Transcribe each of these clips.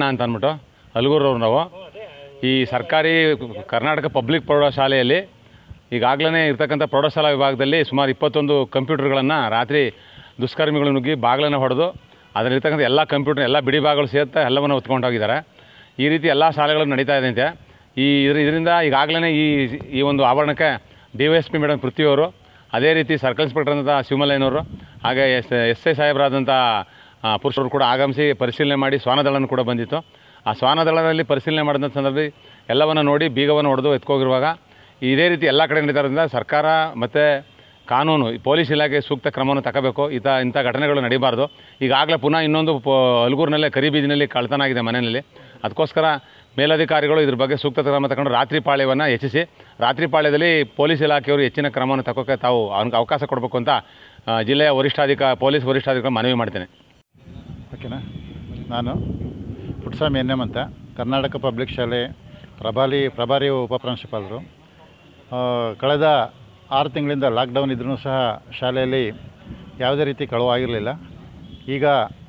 ಅಂತ ಅಂದ್ಬಿಟ್ಟು ಹಲಗೂರವ್ರು ನಾವು ಈ ಸರ್ಕಾರಿ ಕರ್ನಾಟಕ ಪಬ್ಲಿಕ್ ಪ್ರೌಢಶಾಲೆಯಲ್ಲಿ ಈಗಾಗಲೇ ಇರ್ತಕ್ಕಂಥ ಪ್ರೌಢಶಾಲಾ ವಿಭಾಗದಲ್ಲಿ ಸುಮಾರು ಇಪ್ಪತ್ತೊಂದು ಕಂಪ್ಯೂಟರ್ಗಳನ್ನು ರಾತ್ರಿ ದುಷ್ಕರ್ಮಿಗಳು ನುಗ್ಗಿ ಬಾಗಿಲನ್ನು ಹೊಡೆದು ಅದರಲ್ಲಿರ್ತಕ್ಕಂಥ ಎಲ್ಲ ಕಂಪ್ಯೂಟರ್ ಎಲ್ಲ ಬಿಡಿ ಭಾಗಗಳು ಸೇರ್ತಾ ಎಲ್ಲವನ್ನು ಹೊತ್ಕೊಂಡು ಹೋಗಿದ್ದಾರೆ ಈ ರೀತಿ ಎಲ್ಲ ಶಾಲೆಗಳು ನಡೀತಾ ಇದೆ ಅಂತೆ ಈ ಇದ್ರ ಇದರಿಂದ ಈಗಾಗಲೇ ಈ ಈ ಒಂದು ಆವರಣಕ್ಕೆ D Y S P madam ಪೃಥ್ವಿಯವರು ಅದೇ ರೀತಿ ಸರ್ಕಲ್ ಇನ್ಸ್ಪೆಕ್ಟರ್ ಅಂತ ಶಿವಮಲ್ಲಯ್ಯನವರು ಹಾಗೆ ಎಸ್ ಎಸ್ ಐ ಸಾಹೇಬರಾದಂಥ ಆ, ಪುರುಷರು ಕೂಡ ಆಗಮಿಸಿ ಪರಿಶೀಲನೆ ಮಾಡಿ ಶ್ವಾನದಳನ್ನು ಕೂಡ ಬಂದಿತ್ತು ಆ ಶ್ವಾನದಳದಲ್ಲಿ ಪರಿಶೀಲನೆ ಮಾಡಿದಂಥ ಸಂದರ್ಭದಲ್ಲಿ ಎಲ್ಲವನ್ನು ನೋಡಿ ಬೀಗವನ್ನು ಹೊಡೆದು ಎತ್ಕೋಗಿರುವಾಗ ಇದೇ ರೀತಿ ಎಲ್ಲ ಕಡೆ ನಡೀತಾರಿಂದ ಸರ್ಕಾರ ಮತ್ತು ಕಾನೂನು ಈ ಪೊಲೀಸ್ ಇಲಾಖೆ ಸೂಕ್ತ ಕ್ರಮವನ್ನು ತಗೋಬೇಕು ಈತ ಇಂಥ ಘಟನೆಗಳು ನಡೀಬಾರ್ದು ಈಗಾಗಲೇ ಪುನಃ ಇನ್ನೊಂದು ಪ ಹಲಗೂರಿನಲ್ಲೇ ಕರಿಬೀದಿನಲ್ಲಿ ಕಳ್ತನ ಆಗಿದೆ ಮನೆಯಲ್ಲಿ ಅದಕ್ಕೋಸ್ಕರ ಮೇಲಧಿಕಾರಿಗಳು ಇದ್ರ ಬಗ್ಗೆ ಸೂಕ್ತ ಕ್ರಮ ತಗೊಂಡು ರಾತ್ರಿ ಪಾಳ್ಯವನ್ನು ಹೆಚ್ಚಿಸಿ ರಾತ್ರಿ ಪಾಳ್ಯದಲ್ಲಿ ಪೊಲೀಸ್ ಇಲಾಖೆಯವರು ಹೆಚ್ಚಿನ ಕ್ರಮವನ್ನು ತಗೋಕ್ಕೆ ತಾವು ಅವ್ನಿಗೆ ಅವಕಾಶ ಕೊಡಬೇಕು ಅಂತ ಆ, ಜಿಲ್ಲೆಯ ವರಿಷ್ಠಾಧಿಕ ಪೊಲೀಸ್ ವರಿಷ್ಠಾಧಿಕಾರಿ ಮನವಿ ಮಾಡ್ತೇನೆ ಓಕೆನಾ ನಾನು ಪುಟ್ಸ್ವಾಮಿ ಎನ್ ಎಮ್ ಅಂತ ಕರ್ನಾಟಕ ಪಬ್ಲಿಕ್ ಶಾಲೆ ಪ್ರಭಾಲಿ ಪ್ರಭಾರಿ ಉಪಪ್ರಾಂಶುಪಾಲರು ಆ, ಕಳೆದ ಆರು ತಿಂಗಳಿಂದ ಲಾಕ್ಡೌನ್ ಇದ್ರೂ ಸಹ ಶಾಲೆಯಲ್ಲಿ ಯಾವುದೇ ರೀತಿ ಕಳುವು ಆಗಿರಲಿಲ್ಲ ಈಗ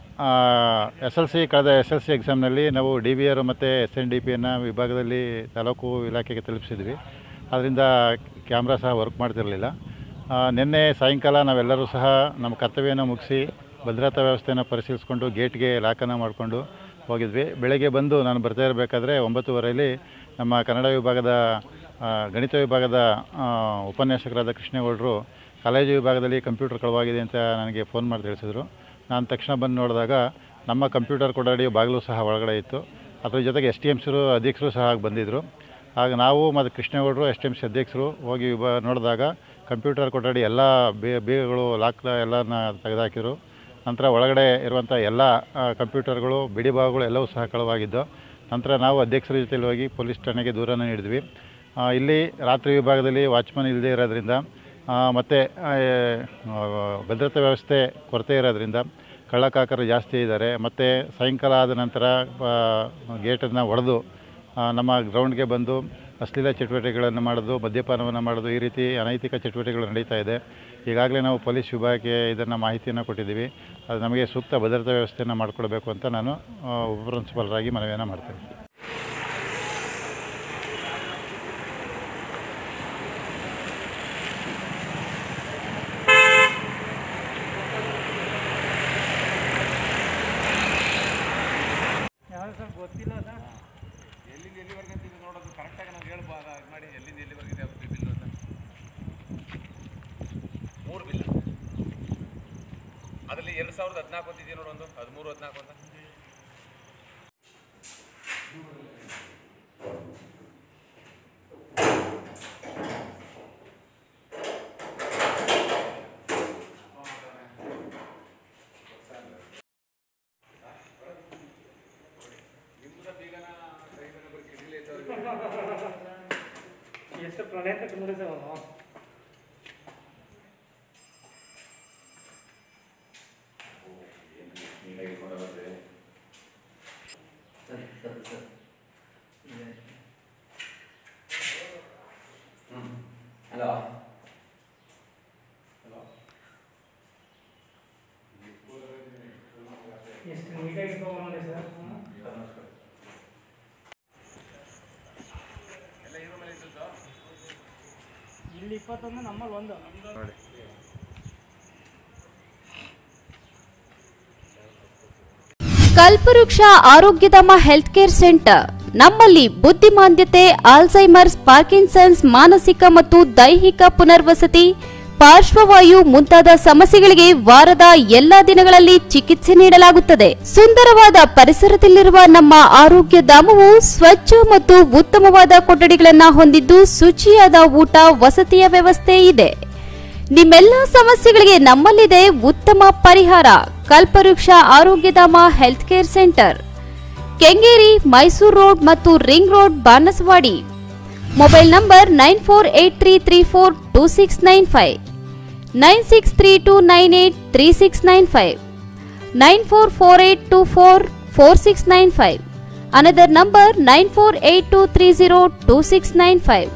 ಎಸ್ ಎಲ್ ಸಿ ಕಳೆದ ಎಸ್ ಎಲ್ ಸಿ ಎಕ್ಸಾಮ್ನಲ್ಲಿ ನಾವು ಡಿ ಬಿ ಆರ್ ಮತ್ತು ಎಸ್ ಎನ್ ಡಿ ಪಿಯನ್ನು ವಿಭಾಗದಲ್ಲಿ ತಾಲೂಕು ಇಲಾಖೆಗೆ ತಲುಪಿಸಿದ್ವಿ ಅದರಿಂದ ಕ್ಯಾಮ್ರಾ ಸಹ ವರ್ಕ್ ಮಾಡ್ತಿರಲಿಲ್ಲ ಆ, ನಿನ್ನೆ ಸಾಯಂಕಾಲ ನಾವೆಲ್ಲರೂ ಸಹ ನಮ್ಮ ಕರ್ತವ್ಯನ ಮುಗಿಸಿ ಭದ್ರತಾ ವ್ಯವಸ್ಥೆಯನ್ನು ಪರಿಶೀಲಿಸ್ಕೊಂಡು ಗೇಟ್ಗೆ ಲಾಕನ್ನು ಮಾಡಿಕೊಂಡು ಹೋಗಿದ್ವಿ ಬೆಳಗ್ಗೆ ಬಂದು ನಾನು ಬರ್ತಾ ಇರಬೇಕಾದ್ರೆ ಒಂಬತ್ತುವರೆಯಲ್ಲಿ ನಮ್ಮ ಕನ್ನಡ ವಿಭಾಗದ ಆ, ಗಣಿತ ವಿಭಾಗದ ಆ, ಉಪನ್ಯಾಸಕರಾದ ಕೃಷ್ಣೇಗೌಡರು ಕಾಲೇಜು ವಿಭಾಗದಲ್ಲಿ ಕಂಪ್ಯೂಟರ್ ಕಳವಾಗಿದೆ ಅಂತ ನನಗೆ ಫೋನ್ ಮಾಡಿ ತಿಳಿಸಿದ್ರು ನಾನು ತಕ್ಷಣ ಬಂದು ನೋಡಿದಾಗ ನಮ್ಮ ಕಂಪ್ಯೂಟರ್ ಕೊಠಡಿ ಬಾಗಿಲು ಸಹ ಒಳಗಡೆ ಇತ್ತು ಅದ್ರ ಜೊತೆಗೆ ಎಸ್ ಟಿ ಎಮ್ ಸಿರು ಅಧ್ಯಕ್ಷರು ಸಹ ಆಗ ಬಂದಿದ್ದರು ಆಗ ನಾವು ಮತ್ತು ಕೃಷ್ಣೇಗೌಡರು ಎಸ್ ಟಿ ಎಮ್ ಸಿ ಅಧ್ಯಕ್ಷರು ಹೋಗಿ ವಿಭಾ ನೋಡಿದಾಗ ಕಂಪ್ಯೂಟರ್ ಕೊಠಡಿ ಎಲ್ಲ ಬೇ ಬೇಗಗಳು ಲಾಕ್ ಎಲ್ಲನ ತೆಗೆದುಹಾಕಿದ್ರು ನಂತರ ಒಳಗಡೆ ಇರುವಂಥ ಎಲ್ಲ ಆ, ಕಂಪ್ಯೂಟರ್ಗಳು ಬಿಡಿ ಭಾಗಗಳು ಎಲ್ಲವೂ ಸಹ ಕಳವಾಗಿದ್ದು ನಂತರ ನಾವು ಅಧ್ಯಕ್ಷರ ಜೊತೆಲಿ ಹೋಗಿ ಪೊಲೀಸ್ ಠಾಣೆಗೆ ದೂರನ್ನು ನೀಡಿದ್ವಿ ಆ, ಇಲ್ಲಿ ರಾತ್ರಿ ವಿಭಾಗದಲ್ಲಿ ವಾಚ್ಮನ್ ಇಲ್ಲದೇ ಇರೋದ್ರಿಂದ ಮತ್ತು ಭದ್ರತಾ ವ್ಯವಸ್ಥೆ ಕೊರತೆ ಇರೋದ್ರಿಂದ ಕಳ್ಳಕಾಕರು ಜಾಸ್ತಿ ಇದ್ದಾರೆ ಮತ್ತು ಸಾಯಂಕಾಲ ಆದ ನಂತರ ಗೇಟನ್ನು ಒಡೆದು ಆ, ನಮ್ಮ ಗ್ರೌಂಡ್ಗೆ ಬಂದು ಅಶ್ಲೀಲ ಚಟುವಟಿಕೆಗಳನ್ನು ಮಾಡೋದು ಮದ್ಯಪಾನವನ್ನು ಮಾಡೋದು ಈ ರೀತಿ ಅನೈತಿಕ ಚಟುವಟಿಕೆಗಳು ನಡೀತಾ ಇದೆ ಈಗಾಗಲೇ ನಾವು ಪೊಲೀಸ್ ವಿಭಾಗಕ್ಕೆ ಇದನ್ನು ಮಾಹಿತಿಯನ್ನು ಕೊಟ್ಟಿದ್ದೀವಿ ಅದು ನಮಗೆ ಸೂಕ್ತ ಭದ್ರತಾ ವ್ಯವಸ್ಥೆಯನ್ನು ಮಾಡಿಕೊಡ್ಬೇಕು ಅಂತ ನಾನು ಆ, ಉಪ ಪ್ರಿನ್ಸಿಪಾಲರಾಗಿ ಮನವಿಯನ್ನು ಮಾಡ್ತೇನೆ ಎಲ್ಲಿಂದ ಎಲ್ಲಿವರೆಗೆ ಅಂತ ಇದು ನೋಡೋದು ಕರೆಕ್ಟಾಗಿ ನಾವು ಹೇಳ್ಬೋದು ಇದು ಮಾಡಿ ಎಲ್ಲಿಂದ ಎಲ್ಲಿವರೆಗೆ ಇದೆ ಅದು ಬಿಲ್ ಅಂತ ಮೂರು ಬಿಲ್ ಅದರಲ್ಲಿ ಎರಡು ಸಾವಿರದ ಹದಿನಾಲ್ಕು ಅಂತ ಇದೆಯಾ ನೋಡು ಒಂದು ಹದಿಮೂರು ಹದಿನಾಲ್ಕು ಅಂತ ಎಷ್ಟು ಪ್ರಣಯ ತಗೊಂಡಿದ್ದಾವಲ್ಲ ಹಲೋ ಎಷ್ಟು ನೀಟಾಗಿ ಇಟ್ಕೊಂಡು ನೋಡಿ ಸರ್ ಇಲ್ಲಿ ಇಪ್ಪತ್ತೊಂದು ನಮ್ಮಲ್ಲಿ ಒಂದು ಕಲ್ಪವೃಕ್ಷ ಆರೋಗ್ಯಧಾಮ ಹೆಲ್ತ್ ಕೇರ್ ಸೆಂಟರ್ ನಮ್ಮಲ್ಲಿ ಬುದ್ಧಿಮಾಂದ್ಯತೆ ಆಲ್ಝೈಮರ್ಸ್ ಪಾರ್ಕಿನ್ಸನ್ಸ್ ಮಾನಸಿಕ ಮತ್ತು ದೈಹಿಕ ಪುನರ್ವಸತಿ ಪಾರ್ಶ್ವವಾಯು ಮುಂತಾದ ಸಮಸ್ಯೆಗಳಿಗೆ ವಾರದ ಎಲ್ಲಾ ದಿನಗಳಲ್ಲಿ ಚಿಕಿತ್ಸೆ ನೀಡಲಾಗುತ್ತದೆ ಸುಂದರವಾದ ಪರಿಸರದಲ್ಲಿರುವ ನಮ್ಮ ಆರೋಗ್ಯ ಧಾಮವು ಸ್ವಚ್ಛ ಮತ್ತು ಉತ್ತಮವಾದ ಕೊಠಡಿಗಳನ್ನು ಹೊಂದಿದ್ದು ಶುಚಿಯಾದ ಊಟ ವಸತಿಯ ವ್ಯವಸ್ಥೆ ಇದೆ ನಿಮ್ಮೆಲ್ಲ ಸಮಸ್ಯೆಗಳಿಗೆ ನಮ್ಮಲ್ಲಿದೆ ಉತ್ತಮ ಪರಿಹಾರ Kalpavriksha Arogyadhama health care centre Kengeri Mysore road ಮತ್ತು ring road Banaswadi mobile number nine four eight three three four two six nine five nine six three two nine eight three six nine five nine four four eight two four four six nine five another number nine four eight two three zero two six nine five